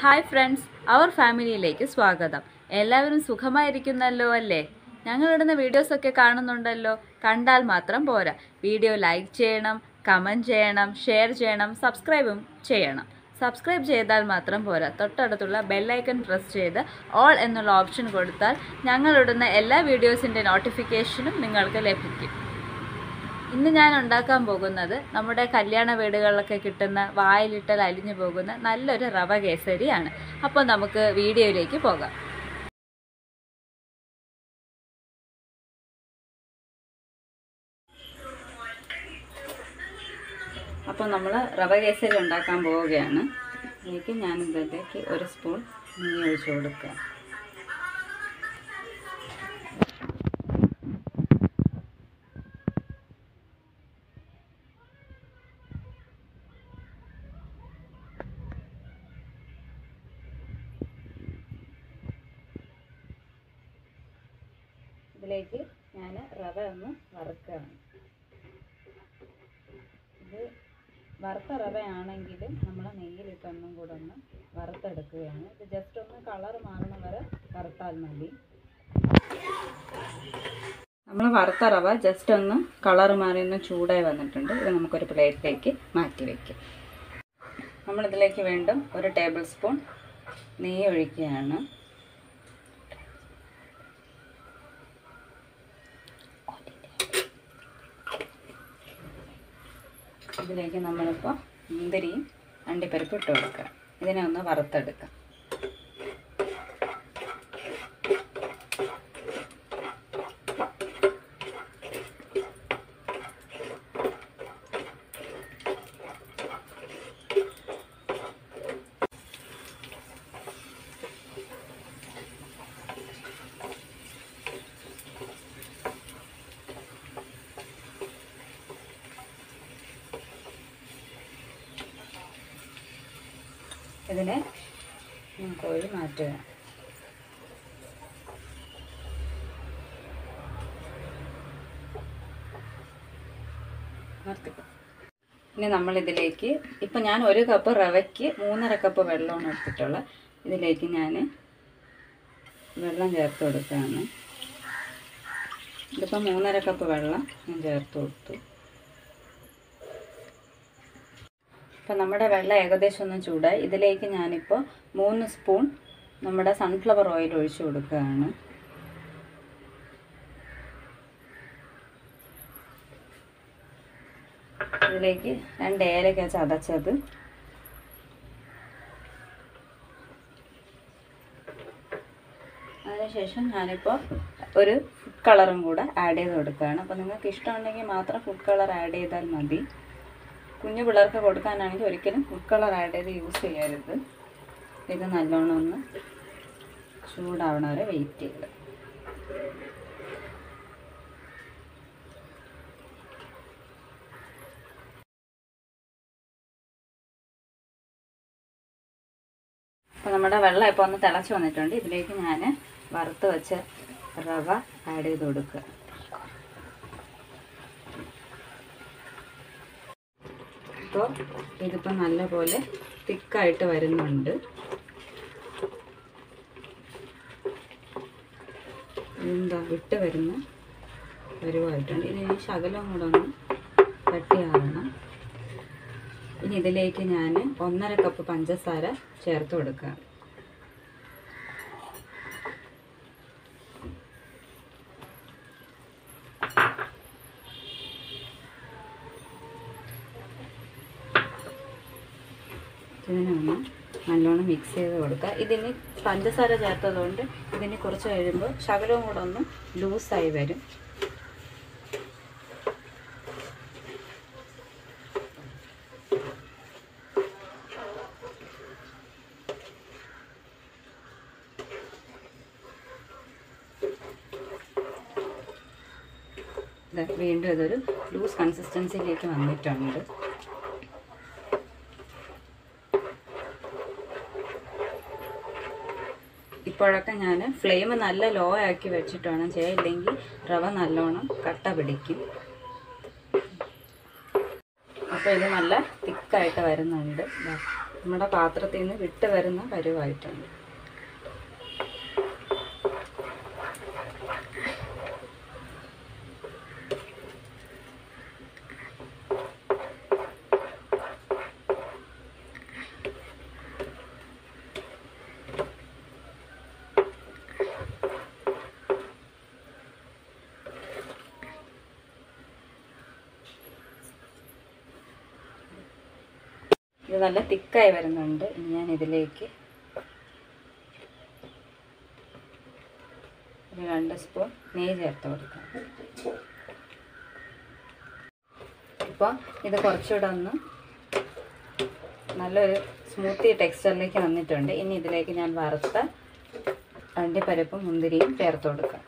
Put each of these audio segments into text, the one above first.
Hi friends അവർ ഫാമിലിയിലേക്ക് സ്വാഗതം എല്ലാവരും സുഖമായിരിക്കുന്നല്ലോ അല്ലേ ഞങ്ങളിടുന്ന വീഡിയോസൊക്കെ കാണുന്നുണ്ടല്ലോ കണ്ടാൽ മാത്രം പോരാ വീഡിയോ ലൈക്ക് ചെയ്യണം കമൻറ്റ് ചെയ്യണം ഷെയർ ചെയ്യണം സബ്സ്ക്രൈബും ചെയ്യണം സബ്സ്ക്രൈബ് ചെയ്താൽ മാത്രം പോരാ തൊട്ടടുത്തുള്ള ബെല്ലൈക്കൺ പ്രസ് ചെയ്ത് ഓൾ എന്നുള്ള ഓപ്ഷൻ കൊടുത്താൽ ഞങ്ങളിടുന്ന എല്ലാ വീഡിയോസിൻ്റെ നോട്ടിഫിക്കേഷനും നിങ്ങൾക്ക് ലഭിക്കും ഇന്ന് ഞാൻ ഉണ്ടാക്കാൻ പോകുന്നത് നമ്മുടെ കല്യാണ വീടുകളിലൊക്കെ കിട്ടുന്ന വായിലിട്ടാൽ അലിഞ്ഞു പോകുന്ന നല്ലൊരു റവ കേസരിയാണ് അപ്പോൾ നമുക്ക് വീഡിയോയിലേക്ക് പോകാം അപ്പോൾ നമ്മൾ റവ കേസരി ഉണ്ടാക്കാൻ പോവുകയാണ് ഇതിലേക്ക് ഞാൻ ഇതിലേക്ക് ഒരു സ്പൂൺ നെയ്യ് ഒഴിച്ച് കൊടുക്കുക ഇതിലേക്ക് ഞാൻ റവ ഒന്ന് വറുക്കുകയാണ് ഇത് വറുത്ത റവയാണെങ്കിൽ നമ്മൾ നെയ്യിലിട്ട് ഒന്നും കൂടെ ഒന്ന് വറുത്തെടുക്കുകയാണ് ഇത് ജസ്റ്റ് ഒന്ന് കളർ മാറുന്ന വരെ വറുത്താൽ മതി നമ്മൾ വറുത്ത റവ ജസ്റ്റ് ഒന്ന് കളർ മാറി ഒന്ന് ചൂടായി വന്നിട്ടുണ്ട് ഇത് നമുക്കൊരു പ്ലേറ്റിലേക്ക് മാറ്റി വയ്ക്കാം നമ്മളിതിലേക്ക് വീണ്ടും ഒരു ടേബിൾ സ്പൂൺ നെയ്യ് ഒഴിക്കുകയാണ് ഇതിലേക്ക് നമ്മളിപ്പോൾ മുന്തിരിയും അണ്ടിപ്പരിപ്പ് ഇട്ട് കൊടുക്കുക ഇതിനെ ഒന്ന് വറുത്തെടുക്കാം ഇതിനെ കോഴി മാറ്റുക നിർത്തിക്കോ ഇനി നമ്മൾ ഇതിലേക്ക് ഇപ്പം ഞാൻ ഒരു കപ്പ് റവയ്ക്ക് മൂന്നര കപ്പ് വെള്ളമാണ് എടുത്തിട്ടുള്ളത് ഇതിലേക്ക് ഞാൻ വെള്ളം ചേർത്ത് കൊടുക്കുകയാണ് ഇതിപ്പോൾ മൂന്നര കപ്പ് വെള്ളം ഞാൻ ചേർത്ത് കൊടുത്തു അപ്പം നമ്മുടെ വെള്ളം ഏകദേശം ഒന്ന് ചൂടായി ഇതിലേക്ക് ഞാനിപ്പോൾ മൂന്ന് സ്പൂൺ നമ്മുടെ സൺഫ്ലവർ ഓയിൽ ഒഴിച്ചു കൊടുക്കുകയാണ് ഇതിലേക്ക് രണ്ട് ഏലക്ക ചതച്ചത് അതിനുശേഷം ഞാനിപ്പോൾ ഒരു ഫുഡ് കളറും കൂടെ ആഡ് ചെയ്ത് കൊടുക്കുകയാണ് അപ്പോൾ നിങ്ങൾക്ക് ഇഷ്ടമുണ്ടെങ്കിൽ മാത്രം ഫുഡ് കളർ ആഡ് ചെയ്താൽ മതി കുഞ്ഞു പിള്ളേർക്ക് കൊടുക്കാനാണെങ്കിൽ ഒരിക്കലും ഫുഡ് കളർ ആഡ് ചെയ്ത് യൂസ് ചെയ്യരുത് ഇത് നല്ലോണം ഒന്ന് ചൂടാവണ വരെ വെയിറ്റ് ചെയ്യുക അപ്പോൾ നമ്മുടെ വെള്ളം ഇപ്പോൾ ഒന്ന് തിളച്ച് വന്നിട്ടുണ്ട് ഇതിലേക്ക് ഞാൻ വറുത്ത് വെച്ച റവ ആഡ് ചെയ്ത് കൊടുക്കുക അപ്പോൾ ഇതിപ്പോൾ നല്ലപോലെ തിക്കായിട്ട് വരുന്നുണ്ട് എന്താ വിട്ട് വരുന്ന പരുവായിട്ടുണ്ട് ഇനി ഈ ശകലം കൂടെ ഒന്ന് കട്ടിയാവണം ഇനി ഇതിലേക്ക് ഞാൻ ഒന്നര കപ്പ് പഞ്ചസാര ചേർത്ത് കൊടുക്കുക ഇതിനൊന്ന് നല്ലോണം മിക്സ് ചെയ്ത് കൊടുക്കുക ഇതിന് പഞ്ചസാര ചേർത്തതുകൊണ്ട് ഇതിന് കുറച്ച് കഴിയുമ്പോൾ ശകലവും കൂടെ ഒന്ന് ലൂസായി വരും വീണ്ടും ഇതൊരു ലൂസ് കൺസിസ്റ്റൻസിയിലേക്ക് വന്നിട്ടുണ്ട് ഇപ്പോഴൊക്കെ ഞാൻ ഫ്ലെയിം നല്ല ലോ ആക്കി വെച്ചിട്ട് വേണം ചെയ്യാൻ ഇല്ലെങ്കിൽ റവ നല്ലോണം കട്ട പിടിക്കും അപ്പോൾ ഇത് നല്ല തിക്കായിട്ട് വരുന്നുണ്ട് ദാ. നമ്മുടെ പാത്രത്തിൽ നിന്ന് വിട്ട് വരുന്ന പരുവായിട്ടുണ്ട് ഇത് നല്ല തിക്കായി വരുന്നുണ്ട് ഇനി ഞാൻ ഇതിലേക്ക് ഒരു രണ്ട് സ്പൂൺ നെയ്യ് ചേർത്ത് കൊടുക്കാം ഇപ്പോൾ ഇത് കുറച്ചുകൂടെ ഒന്ന് നല്ലൊരു സ്മൂത്തി ടെക്സ്ചറിലേക്ക് വന്നിട്ടുണ്ട് ഇനി ഇതിലേക്ക് ഞാൻ വറുത്ത അണ്ടിപ്പരിപ്പും മുന്തിരിയും ചേർത്ത് കൊടുക്കാം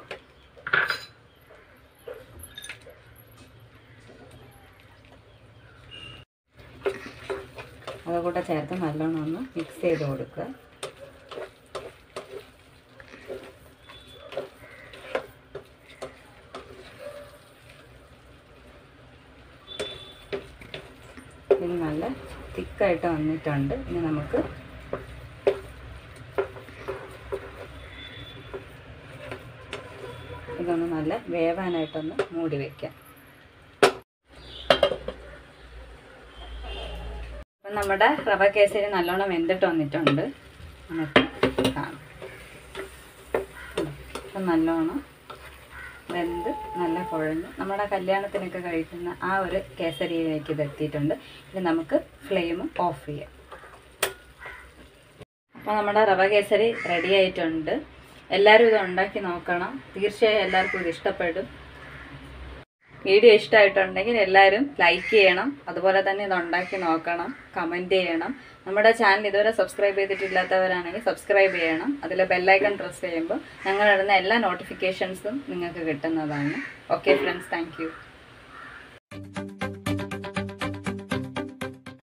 അതുകൂടെ ചേർത്ത് നല്ലോണം ഒന്ന് മിക്സ് ചെയ്ത് കൊടുക്കുക ഇത് നല്ല തിക്കായിട്ട് വന്നിട്ടുണ്ട് ഇനി നമുക്ക് ഇതൊന്ന് നല്ല വേവാനായിട്ടൊന്ന് മൂടി വയ്ക്കാം അപ്പം നമ്മുടെ റവ കേസരി നല്ലോണം വെന്തിട്ട് വന്നിട്ടുണ്ട് നമുക്ക് കാണാം അപ്പം നല്ലോണം വെന്ത് നല്ല കുഴഞ്ഞ് നമ്മുടെ കല്യാണത്തിനൊക്കെ കഴിക്കുന്ന ആ ഒരു കേസരിയിലേക്ക് ഇത് എത്തിയിട്ടുണ്ട് ഇനി നമുക്ക് ഫ്ലെയിം ഓഫ് ചെയ്യാം അപ്പോൾ നമ്മുടെ റവ കേസരി റെഡി ആയിട്ടുണ്ട് എല്ലാവരും ഇത് ഉണ്ടാക്കി നോക്കണം തീർച്ചയായും എല്ലാവർക്കും ഇത് ഇഷ്ടപ്പെടും വീഡിയോ ഇഷ്ടമായിട്ടുണ്ടെങ്കിൽ എല്ലാവരും ലൈക്ക് ചെയ്യണം അതുപോലെ തന്നെ ഇത് ഉണ്ടാക്കി നോക്കണം കമൻറ്റ് ചെയ്യണം നമ്മുടെ ചാനൽ ഇതുവരെ സബ്സ്ക്രൈബ് ചെയ്തിട്ടില്ലാത്തവരാണെങ്കിൽ സബ്സ്ക്രൈബ് ചെയ്യണം അതിൽ ബെല്ലൈക്കൺ പ്രസ് ചെയ്യുമ്പോൾ ഞങ്ങളിടുന്ന എല്ലാ നോട്ടിഫിക്കേഷൻസും നിങ്ങൾക്ക് കിട്ടുന്നതാണ് ഓക്കെ ഫ്രണ്ട്സ് താങ്ക്